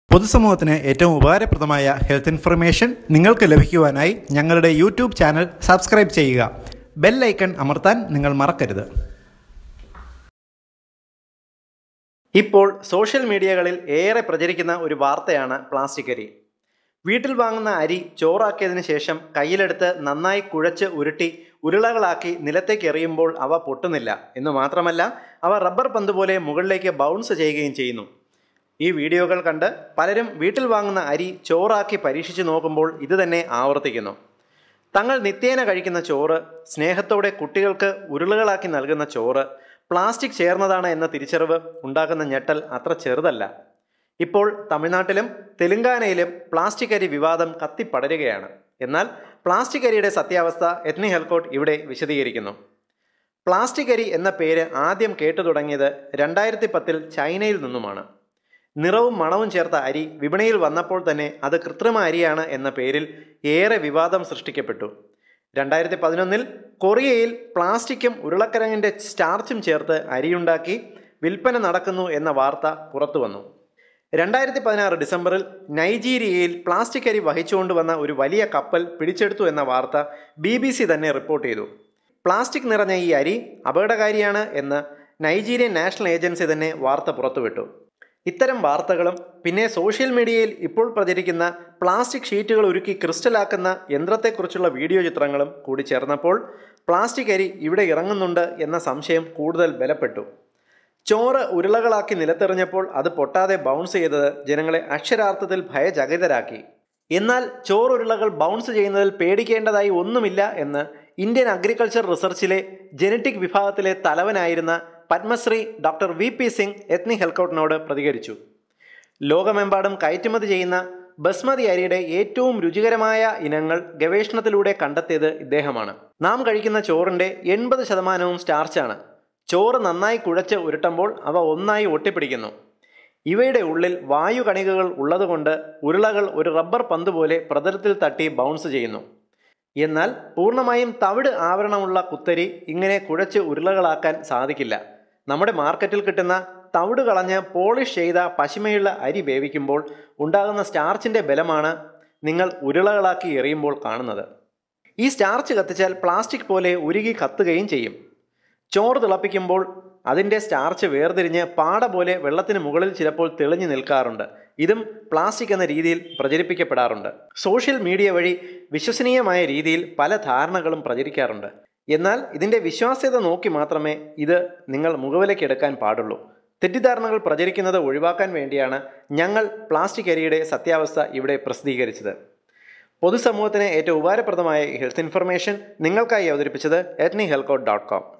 പൊതുസമൂഹത്തിന് ഏറ്റവും ഉപകാരപ്രദമായ ഹെൽത്ത് ഇൻഫർമേഷൻ നിങ്ങൾക്ക് ലഭിക്കുവാനായി ഞങ്ങളുടെ യൂട്യൂബ് ചാനൽ സബ്സ്ക്രൈബ് ചെയ്യുക ബെൽ ഐക്കൺ അമർത്താൻ നിങ്ങൾ മറക്കരുത് ഇപ്പോൾ സോഷ്യൽ മീഡിയകളിൽ ഏറെ പ്രചരിക്കുന്ന ഒരു വാർത്തയാണ് പ്ലാസ്റ്റിക് അരി വീട്ടിൽ വാങ്ങുന്ന അരി ചോറാക്കിയതിനു ശേഷം കയ്യിലെടുത്ത് നന്നായി കുഴച്ച് ഉരുട്ടി ഉരുളകളാക്കി നിലത്തേക്ക് എറിയുമ്പോൾ അവ പൊട്ടുന്നില്ല എന്ന് മാത്രമല്ല അവ റബ്ബർ പന്ത് പോലെ മുകളിലേക്ക് ബൗൺസ് ചെയ്യുകയും ചെയ്യുന്നു ഈ വീഡിയോകൾ കണ്ട് പലരും വീട്ടിൽ വാങ്ങുന്ന അരി ചോറാക്കി പരീക്ഷിച്ച് നോക്കുമ്പോൾ ഇത് തന്നെ ആവർത്തിക്കുന്നു തങ്ങൾ നിത്യേന കഴിക്കുന്ന ചോറ് സ്നേഹത്തോടെ കുട്ടികൾക്ക് ഉരുളകളാക്കി നൽകുന്ന ചോറ് പ്ലാസ്റ്റിക് ചേർന്നതാണ് എന്ന തിരിച്ചറിവ് ഉണ്ടാക്കുന്ന ഞെട്ടൽ അത്ര ചെറുതല്ല ഇപ്പോൾ തമിഴ്നാട്ടിലും തെലുങ്കാനയിലും പ്ലാസ്റ്റിക് അരി വിവാദം കത്തിപ്പടരുകയാണ് എന്നാൽ പ്ലാസ്റ്റിക് അരിയുടെ സത്യാവസ്ഥ എത്നി ഹെൽക്കോട്ട് ഇവിടെ വിശദീകരിക്കുന്നു പ്ലാസ്റ്റിക് അരി എന്ന പേര് ആദ്യം കേട്ടു തുടങ്ങിയത് രണ്ടായിരത്തി പത്തിൽ ചൈനയിൽ നിന്നുമാണ് നിറവും മണവും ചേർത്ത അരി വിപണിയിൽ വന്നപ്പോൾ തന്നെ അത് കൃത്രിമ അരിയാണ് എന്ന പേരിൽ ഏറെ വിവാദം സൃഷ്ടിക്കപ്പെട്ടു രണ്ടായിരത്തി പതിനൊന്നിൽ കൊറിയയിൽ പ്ലാസ്റ്റിക്കും ഉരുളക്കിഴങ്ങിൻ്റെ സ്റ്റാർച്ചും ചേർത്ത് അരിയുണ്ടാക്കി വിൽപ്പന നടക്കുന്നു എന്ന വാർത്ത പുറത്തു വന്നു രണ്ടായിരത്തി പതിനാറ് ഡിസംബറിൽ നൈജീരിയയിൽ പ്ലാസ്റ്റിക് അരി വഹിച്ചുകൊണ്ടുവന്ന ഒരു വലിയ കപ്പൽ പിടിച്ചെടുത്തു എന്ന വാർത്ത ബി ബി സി തന്നെ റിപ്പോർട്ട് ചെയ്തു പ്ലാസ്റ്റിക് നിറഞ്ഞ ഈ അരി അപകടകാരിയാണ് എന്ന് നൈജീരിയൻ നാഷണൽ ഏജൻസി തന്നെ വാർത്ത പുറത്തുവിട്ടു ഇത്തരം വാർത്തകളും പിന്നെ സോഷ്യൽ മീഡിയയിൽ ഇപ്പോൾ പ്രചരിക്കുന്ന പ്ലാസ്റ്റിക് ഷീറ്റുകൾ ഉരുക്കി ക്രിസ്റ്റലാക്കുന്ന യന്ത്രത്തെക്കുറിച്ചുള്ള വീഡിയോ ചിത്രങ്ങളും കൂടി ചേർന്നപ്പോൾ പ്ലാസ്റ്റിക് അരി ഇവിടെ ഇറങ്ങുന്നുണ്ട് എന്ന സംശയം കൂടുതൽ ബലപ്പെട്ടു ചോറ് ഉരുളകളാക്കി നിലത്തെറിഞ്ഞപ്പോൾ അത് പൊട്ടാതെ ബൗൺസ് ചെയ്തത് ജനങ്ങളെ അക്ഷരാർത്ഥത്തിൽ ഭയചകിതരാക്കി എന്നാൽ ചോറുരുളകൾ ബൗൺസ് ചെയ്യുന്നതിൽ പേടിക്കേണ്ടതായി ഒന്നുമില്ല എന്ന് ഇന്ത്യൻ അഗ്രികൾച്ചർ റിസർച്ചിലെ ജനറ്റിക് വിഭാഗത്തിലെ തലവനായിരുന്ന Padma Shri doctor V P Singh എത്നി ഹെൽക്കൗട്ടിനോട് പ്രതികരിച്ചു ലോകമെമ്പാടും കയറ്റുമതി ചെയ്യുന്ന ബസ്മതി അരിയുടെ ഏറ്റവും രുചികരമായ ഇനങ്ങൾ ഗവേഷണത്തിലൂടെ കണ്ടെത്തിയത് ഇദ്ദേഹമാണ് നാം കഴിക്കുന്ന ചോറിൻ്റെ എൺപത് ശതമാനവും സ്റ്റാർച്ചാണ് ചോറ് നന്നായി കുഴച്ച് ഉരുട്ടുമ്പോൾ അവ ഒന്നായി ഒട്ടിപ്പിടിക്കുന്നു ഇവയുടെ ഉള്ളിൽ വായു കണികകൾ ഉള്ളതുകൊണ്ട് ഉരുളകൾ ഒരു റബ്ബർ പന്ത് പോലെ പ്രതലത്തിൽ തട്ടി ബൗൺസ് ചെയ്യുന്നു എന്നാൽ പൂർണ്ണമായും തവിട് ആവരണമുള്ള കുത്തരി ഇങ്ങനെ കുഴച്ച് ഉരുളകളാക്കാൻ സാധിക്കില്ല നമ്മുടെ മാർക്കറ്റിൽ കിട്ടുന്ന തവിട് കളഞ്ഞ് പോളിഷ് ചെയ്ത പശിമയുള്ള അരി വേവിക്കുമ്പോൾ ഉണ്ടാകുന്ന സ്റ്റാർച്ചിൻ്റെ ബലമാണ് നിങ്ങൾ ഉരുളകളാക്കി എറിയുമ്പോൾ കാണുന്നത് ഈ സ്റ്റാർച്ച് കത്തിച്ചാൽ പ്ലാസ്റ്റിക് പോലെ ഉരുകി കത്തുകയും ചെയ്യും ചോറ് തിളപ്പിക്കുമ്പോൾ അതിൻ്റെ സ്റ്റാർച്ച് വേർതിരിഞ്ഞ് പാട പോലെ വെള്ളത്തിന് മുകളിൽ ചിലപ്പോൾ തെളിഞ്ഞു നിൽക്കാറുണ്ട് ഇതും പ്ലാസ്റ്റിക് എന്ന രീതിയിൽ പ്രചരിപ്പിക്കപ്പെടാറുണ്ട് സോഷ്യൽ മീഡിയ വഴി വിശ്വസനീയമായ രീതിയിൽ പല ധാരണകളും പ്രചരിക്കാറുണ്ട് എന്നാൽ ഇതിൻ്റെ വിശ്വാസ്യത നോക്കി മാത്രമേ ഇത് നിങ്ങൾ മുഖവിലക്കെടുക്കാൻ പാടുള്ളൂ തെറ്റിദ്ധാരണകൾ പ്രചരിക്കുന്നത് ഒഴിവാക്കാൻ വേണ്ടിയാണ് ഞങ്ങൾ പ്ലാസ്റ്റിക് അരിയുടെ സത്യാവസ്ഥ ഇവിടെ പ്രസിദ്ധീകരിച്ചത് പൊതുസമൂഹത്തിന് ഏറ്റവും ഉപകാരപ്രദമായ ഹെൽത്ത് ഇൻഫർമേഷൻ നിങ്ങൾക്കായി അവതരിപ്പിച്ചത് എറ്റ്നി ഹെൽക്കോട്ട് ഡോട്ട് കോം